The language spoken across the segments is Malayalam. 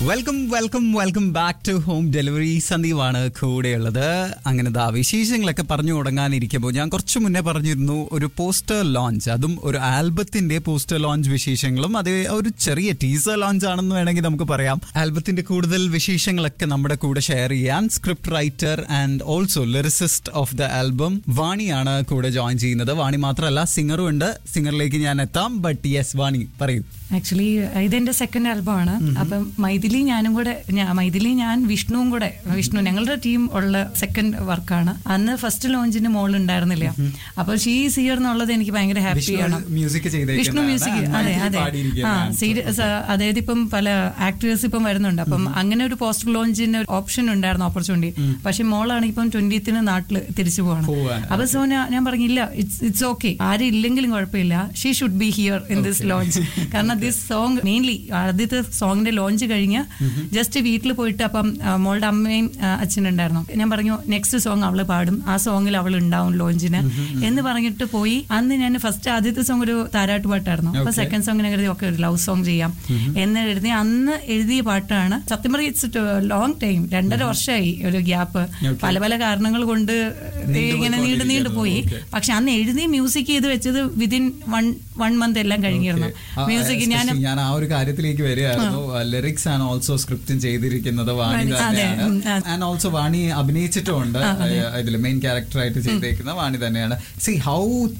Welcome welcome welcome back to home delivery സന്ദീപാണ് കൂടെയുള്ളത് അങ്ങനെ ദാ വിശേഷങ്ങളൊക്കെ പറഞ്ഞു തുടങ്ങാനിരിക്കുമ്പോൾ ഞാൻ കുറച്ച് മുന്നേ പറഞ്ഞിരുന്നു ഒരു പോസ്റ്റർ ലോഞ്ച് അതും ഒരു ആൽബത്തിന്റെ പോസ്റ്റർ ലോഞ്ച് വിശേഷങ്ങളും അത് ഒരു ചെറിയ ടീസർ ലോഞ്ച് ആണെന്ന് വേണമെങ്കിൽ നമുക്ക് പറയാം ആൽബത്തിന്റെ കൂടുതൽ വിശേഷങ്ങളൊക്കെ നമ്മുടെ കൂടെ ഷെയർ ചെയ്യാൻ script writer and also lyricist of the album വാണിയാണ് കൂടെ ജോയിൻ ചെയ്യുന്നത് വാണി മാത്രമല്ല സിംഗറും ഉണ്ട് സിംഗറിലേക്ക് ഞാൻ എത്താം ബട്ട് യെസ് വാണി പറയൂ ആക്ച്വലി ഇതെന്റെ സെക്കൻഡ് ആൽബം ആണ് അപ്പം മൈഥിലി ഞാനും കൂടെ ഞാ- മൈഥിലി ഞാൻ വിഷ്ണുവും കൂടെ വിഷ്ണു ഞങ്ങളുടെ ടീം ഉള്ള സെക്കൻഡ് വർക്കാണ് അന്ന് ഫസ്റ്റ് ലോഞ്ചിന് മോൾ ഉണ്ടായിരുന്നില്ല അപ്പൊ ഷീസ് ഇയർ എന്നുള്ളത് എനിക്ക് ഭയങ്കര ഹാപ്പിയാണ് മ്യൂസിക് വിഷ്ണു മ്യൂസിക് അതെ അതെ ആ സീരിയസ് അതായത് ഇപ്പം പല ആക്ടേഴ്സ് ഇപ്പം വരുന്നുണ്ട് അപ്പം അങ്ങനെ ഒരു പോസ്റ്റർ ലോഞ്ചിന് ഒരു ഓപ്ഷൻ ഉണ്ടായിരുന്നു ഓപ്പർച്യൂണിറ്റി പക്ഷെ മോളാണ് ഇപ്പം ട്വന്റിത്തിന് നാട്ടിൽ തിരിച്ചു പോവാണ് പോവാണ്. അപ്പൊ സോ ഞാൻ ഞാൻ പറഞ്ഞില്ല ഇറ്റ്സ് ഇറ്റ്സ് ഓക്കെ ആരും ഇല്ലെങ്കിലും കുഴപ്പമില്ല she should be here in this launch കാരണം ദിസ് സോങ് മെയിൻലി ആദ്യത്തെ സോങ്ങിന്റെ ലോഞ്ച് കഴിഞ്ഞ് ജസ്റ്റ് വീട്ടിൽ പോയിട്ട് അപ്പം ആ, മോളുടെ അമ്മയും ആ, അച്ഛനും ഉണ്ടായിരുന്നു ഞാൻ പറഞ്ഞു നെക്സ്റ്റ് സോങ് അവള് പാടും ആ സോങ്ങിൽ അവൾ ഉണ്ടാവും ലോഞ്ചിന് എന്ന് പറഞ്ഞിട്ട് പോയി അന്ന് ഞാൻ ഫസ്റ്റ് ആദ്യത്തെ സോങ് ഒരു താരാട്ട് പാട്ടായിരുന്നു അപ്പൊ Okay. സെക്കൻഡ് സോങ്ങിനെ കരുതി ഒക്കെ ഒരു ലവ് സോങ് ചെയ്യാം എന്ന് എഴുതി അന്ന് എഴുതിയ പാട്ടാണ് സത്യം പറഞ്ഞ ഇറ്റ്സ് ലോങ് ടൈം രണ്ടര വർഷമായി ഒരു ഗ്യാപ്പ് Okay. പല പല കാരണങ്ങൾ കൊണ്ട് ഇങ്ങനെ നീണ്ടു നീണ്ടു പോയി Okay. പക്ഷെ അന്ന് എഴുതി മ്യൂസിക് ചെയ്ത് വെച്ചത് വിതിൻ വൺ വൺ മന്ത് എല്ലാം കഴിഞ്ഞിരുന്നു മ്യൂസിക് ഞാൻ ഞാൻ ആ ഒരു കാര്യത്തിലേക്ക് വരികയായിരുന്നു ലിറിക്സ് ആണ് ഓൾസോ സ്ക്രിപ്റ്റും ചെയ്തിരിക്കുന്നത് വാണി വാണി, അതെ, തന്നെയാണ് ഉം, അതെ. ആൻഡ് ഓൾസോ വാണി അഭിനയിച്ചിട്ടുമുണ്ട് ഇതിൽ മെയിൻ ക്യാരക്ടർ ആയിട്ട് ചെയ്തേക്കുന്ന വാണി തന്നെയാണ് see how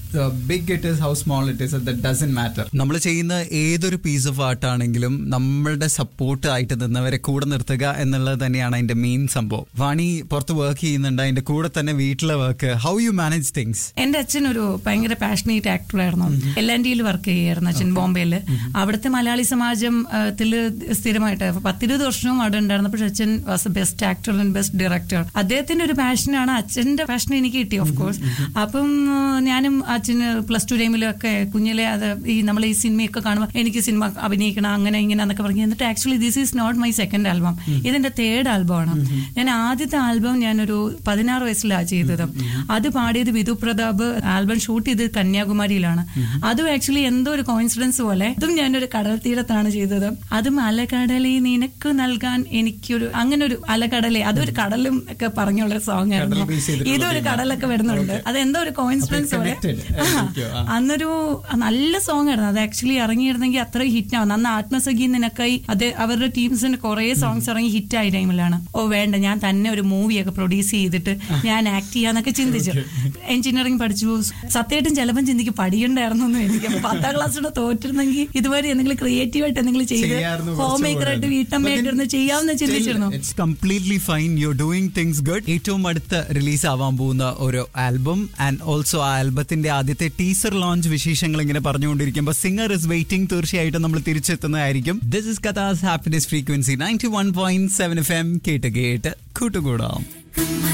big it is how small it is that doesn't matter നമ്മൾ ചെയ്യുന്ന ഏതൊരു പീസ് ഓഫ് ആർട്ട് ആണെങ്കിലും നമ്മളുടെ സപ്പോർട്ട് ആയിട്ട് നിന്നവരെ കൂടെ നിർത്തുക എന്നുള്ളത് തന്നെയാണ് അതിന്റെ മെയിൻ സംഭവം വാണി പുറത്ത് വർക്ക് ചെയ്യുന്നുണ്ട് അതിന്റെ കൂടെ തന്നെ വീട്ടിലെ work how you manage things എന്റെ അച്ഛൻ ഒരു ഭയങ്കര പാഷനേറ്റ് ആക്ടർ ആയിരുന്നു എൽ എൻ ഡിയിൽ വർക്ക് ചെയ്യായിരുന്നു അച്ഛൻ ബോംബെയിൽ അവിടുത്തെ മലയാളി സമാജം ത്തില് സ്ഥിരമായിട്ട് പത്തിരുപത് വർഷവും അവിടെ ഉണ്ടായിരുന്നു പക്ഷെ അച്ഛൻ was best actor and best director അദ്ദേഹത്തിന്റെ ഒരു പാഷനാണ് അച്ഛന്റെ പാഷൻ എനിക്ക് കിട്ടി ഓഫ് കോഴ്സ് അപ്പം ആ, ഞാനും അച്ഛന് പ്ലസ് ടു ടൈമിലൊക്കെ കുഞ്ഞിലെ അത് ഈ നമ്മൾ ഈ സിനിമയൊക്കെ കാണുമ്പോൾ എനിക്ക് സിനിമ അഭിനയിക്കണം അങ്ങനെ ഇങ്ങനെ എന്നൊക്കെ പറഞ്ഞു എന്നിട്ട് actually this is not my second album ഇതെന്റെ തേർഡ് ആൽബമാണ് ഞാൻ ആദ്യത്തെ ആൽബം ഞാനൊരു പതിനാറ് വയസ്സിലാണ് ചെയ്തത് അത് പാടിയത് വിധു പ്രതാപ് ആൽബം ഷൂട്ട് ചെയ്തത് കന്യാകുമാരിയിലാണ് അതും ആക്ച്വലി എന്തോ ഒരു കോയിൻസിഡൻസ് പോലെ അതും ഞാനൊരു കടൽ തീരത്താണ് ചെയ്തത് അതും അലകടലെ നിനക്ക് നൽകാൻ എനിക്കൊരു അങ്ങനെ ഒരു അലകടലെ അതൊരു കടലും ഒക്കെ പറഞ്ഞുള്ള സോങ് ആയിരുന്നു കടൽ base ചെയ്തിട്ടുള്ള ഇതൊരു theme. കടലൊക്കെ വരുന്നുണ്ട് അത് എന്തോ ഒരു കോയിൻസിഡൻസ് പോലെ connected ആ, ആയിരിക്കും, ആ. അന്നൊരു നല്ല സോങ് ആയിരുന്നു അത് ആക്ച്വലി ഇറങ്ങിയിരുന്നെങ്കിൽ അത്ര ഹിറ്റ് ആവും അന്ന് ആത്മസഖി നിനക്കായി അത് അവരുടെ ടീംസിന് കുറെ സോങ്സ് ഇറങ്ങി ഹിറ്റ് ആയ ടൈമിലാണ് ഓ വേണ്ട ഞാൻ തന്നെ ഒരു മൂവിയൊക്കെ പ്രൊഡ്യൂസ് ചെയ്തിട്ട് ഞാൻ ആക്ട് ചെയ്യാന്നൊക്കെ ചിന്തിച്ചു എഞ്ചിനീയറിംഗ് പഠിച്ചു സത്യമായിട്ടും ചിലപ്പം ചിന്തിക്കും പഠിക്കണ്ടായിരുന്നു എന്ന് എനിക്ക് അപ്പൊ പത്താം ക്ലാസ്സിലൂടെ തോറ്റിരുന്നെങ്കിൽ ഇതുവരെ എന്തെങ്കിലും ക്രിയേറ്റീവ് ആയിട്ട് എന്തെങ്കിലും ചെയ്ത് ചെയ്യായിരുന്നു ഹോം മേക്കറായിട്ട് വീട്ടമ്മയായിട്ടിരുന്ന് ചെയ്യാമെന്ന് ചിന്തിച്ചിരുന്നു it's completely fine you doing things good ഏറ്റവും അടുത്ത റിലീസ് ആവാൻ പോകുന്ന ഒരു ആൽബം ആൻഡ് ഓൾസോ ആ ആൽബത്തിന്റെ ആദ്യത്തെ ടീസർ ലോഞ്ച് വിശേഷങ്ങൾ ഇങ്ങനെ പറഞ്ഞുകൊണ്ടിരിക്കുമ്പോൾ സിംഗർ ഇസ് വെയിറ്റിംഗ് തീർച്ചയായിട്ടും നമ്മൾ തിരിച്ചെത്തുന്നതായിരിക്കും ദിസ് ഇസ് കഥാസ് happiness frequency ninety one point seven F M കേട്ട് കേട്ട് കൂട്ടുകൂടാം